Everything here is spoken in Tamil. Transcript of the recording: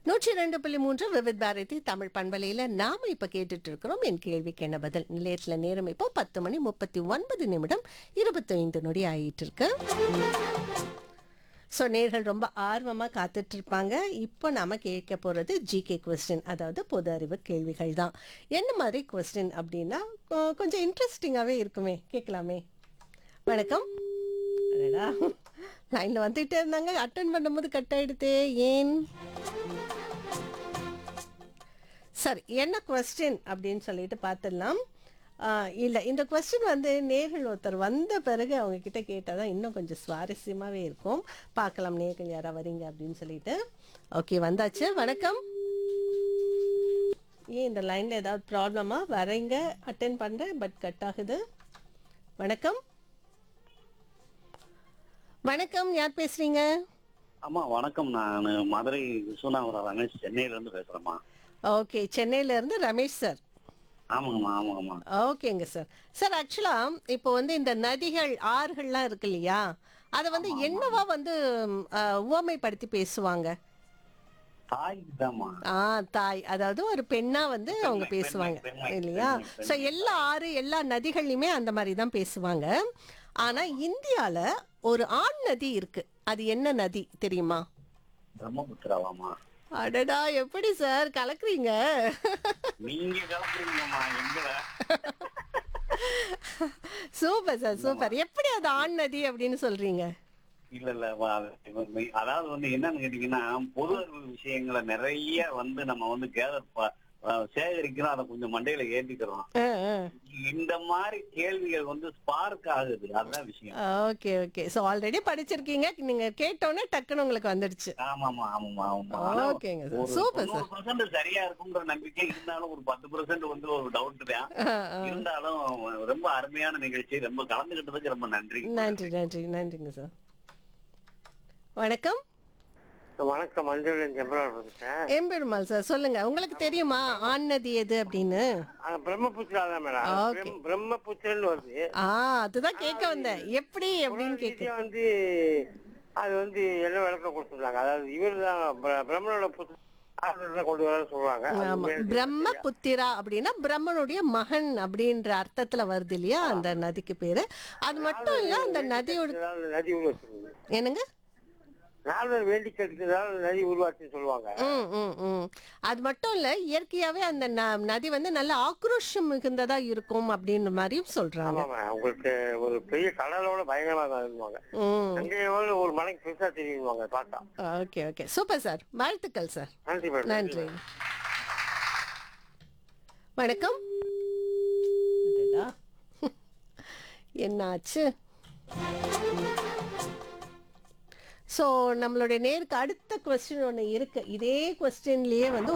நூற்றி ரெண்டு புள்ளி மூன்று விவித் பாரதி தமிழ் பண்பலையில் நாம இப்ப கேட்டுட்டு இருக்கிறோம் என் கேள்விக்கு என்ன பதில் நிலையத்துல நேரம் இப்போ பத்து மணி முப்பத்தி ஒன்பது நிமிடம் இருபத்தைந்து நொடி ஆயிட்டு இருக்கு ஸோ நேர்கள் ரொம்ப ஆர்வமாக காத்துட்டு இருப்பாங்க இப்போ நாம கேட்க போகிறது ஜிகே கொஸ்டின் அதாவது பொது அறிவு கேள்விகள் தான் என்ன மாதிரி கொஸ்டின் அப்படின்னா கொ- கொஞ்சம் இன்ட்ரெஸ்டிங்காகவே இருக்குமே கேட்கலாமே வணக்கம் அடடா லைனில் வந்துகிட்டே இருந்தாங்க அட்டன் பண்ணும்போது கட் ஆயிடுதே ஏன் சரி என்ன கொஸ்டின் அப்படின்னு சொல்லிட்டு பார்த்துடலாம் இல்லை இந்த கொஸ்டின் வந்து நேர்கள் ஒருத்தர் வந்த பிறகு அவங்க கிட்ட கேட்டால் தான் இன்னும் கொஞ்சம் சுவாரஸ்யமாகவே இருக்கும் பார்க்கலாம் நேர்கள் யாராவது வரீங்க அப்படின்னு சொல்லிட்டு ஓகே வந்தாச்சு வணக்கம் ஏன் இந்த லைனில் ஏதாவது ப்ராப்ளமா வரீங்க அட்டென்ட் பண்ணுறேன் பட் கட் ஆகுது வணக்கம் வணக்கம் யார் பேசுறீங்க அம்மா வணக்கம் நான் மதுரை விஸ்வநாதபுரம் ரமேஷ் சென்னையில இருந்து பேசுறேம்மா ஓகே சென்னையில இருந்து ரமேஷ் சார் ஆமாங்கம்மா ஆமாங்கம்மா ஓகேங்க சார் சார் ஆக்சுவலா இப்போ வந்து இந்த நதிகள் ஆறுகள்லாம் இருக்கு இல்லையா அதை வந்து என்னவா வந்து ம், அஹ், உவமைப்படுத்தி பேசுவாங்க தாய் தாம்மா ஆ தாய் அதாவது ஒரு பெண்ணா வந்து அவங்க பெண்மை, பேசுவாங்க பெண்மை, இல்லையா பெண்மை, ஸோ எல்லா ஆறு எல்லா நதிகள்லையுமே அந்த மாதிரி தான் பேசுவாங்க ஆனா இந்தியால ஒரு ஆண் நதி இருக்கு அது என்ன நதி தெரியுமா பிரம்மபுத்திராவாம்மா அடடா எப்படி சார் கலக்குறீங்க நீங்க கலக்குறீங்கம்மா எங்களை சூப்பர் சார் சூப்பர் எப்படி அது ஆண் நதி அப்படின்னு சொல்றீங்க இல்ல இல்ல வா, அது- அதாவது வந்து என்னன்னு கேட்டீங்கன்னா பொது அறிவு விஷயங்களை நிறைய வந்து நம்ம வந்து கேதர் சேகரிக்கிறோம் அதை கொஞ்சம் மண்டையில ஏத்திக்கிறோம் ஆ ஆ இந்த மாதிரி கேள்விகள் வந்து ஸ்பார்க் ஆகுது அதுதான் விஷயம் ஓகே ஓகே ஸோ ஆல்ரெடி படிச்சிருக்கீங்க நீங்க கேட்டோன்னே டக்குன்னு உங்களுக்கு வந்துடுச்சு ஆமாமா ஆமாமா ஆமா ஆனா ஓகேங்க ஒரு சார் சூப்பர் சார் தொண்ணூறு பர்சன்ட் சரியா இருக்குங்கிற நம்பிக்கை இருந்தாலும் ஒரு பத்து பர்சன்ட் வந்து ஒரு டவுட் தான் இருந்தாலும் ரொம்ப அருமையான நிகழ்ச்சி ரொம்ப கலந்துகிட்டதுக்கு ரொம்ப நன்றி நன்றி நன்றி நன்றிங்க சார் வணக்கம் வணக்கம் மஞ்சள் ஜெம்பரான் பேசுறேன் எம்பெருமாள் சார் சொல்லுங்க உங்களுக்கு தெரியுமா ஆண் நதி எது அப்படின்னு ஆனா பிரம்மபுத்திரா தான் மேடம் Okay. பிரம்- பிரம்மபுத்திரன்னு வருது ஆ அதுதான் கேட்க வந்தேன் எப்படி அப்படின்னு கேட்க ரீதியா வந்து அது வந்து என்ன விளக்கம் கொடுத்துருந்தாங்க அதாவது இவர் தான் பிரம்மனோட புத்திர தான் கொண்டு வர சொல்லுவாங்க அது ஆமா மேல் பிரம்ம புத்திரா அப்படின்னா பிரம்மனுடைய மகன் அப்படின்ற அர்த்தத்துல வருது இல்லையா அந்த நதிக்கு பேரு அது மட்டும் இல்ல அந்த நதியோட அதாவது நதி உருவாச்சு என்னங்க நால்வர் வேண்டி கேட்கிறதால நதி உருவாச்சுன்னு சொல்லுவாங்க ம் ம் ம் அது மட்டும் இல்ல இயற்கையாவே அந்த ந- நதி வந்து நல்ல ஆக்ரோஷம் மிகுந்ததா இருக்கும் அப்படின்ற மாதிரியும் சொல்றாங்க ஆமாமா உங்களுக்கு ஒரு பெரிய கடலோட பயங்கரமா தான் இருந்துவாங்க ம் அங்கேயோட ஒரு மலைக்கு பெருசா தெரியுவாங்க பார்த்தா ஓகே ஓகே சூப்பர் சார் வாழ்த்துக்கள் சார் நன்றி மேடம் நன்றி வணக்கம் அடடா. என்னாச்சு ஸோ நம்மளுடைய நேருக்கு அடுத்த கொஸ்டின் ஒன்று இருக்கு இதே கொஸ்டின்லயே வந்து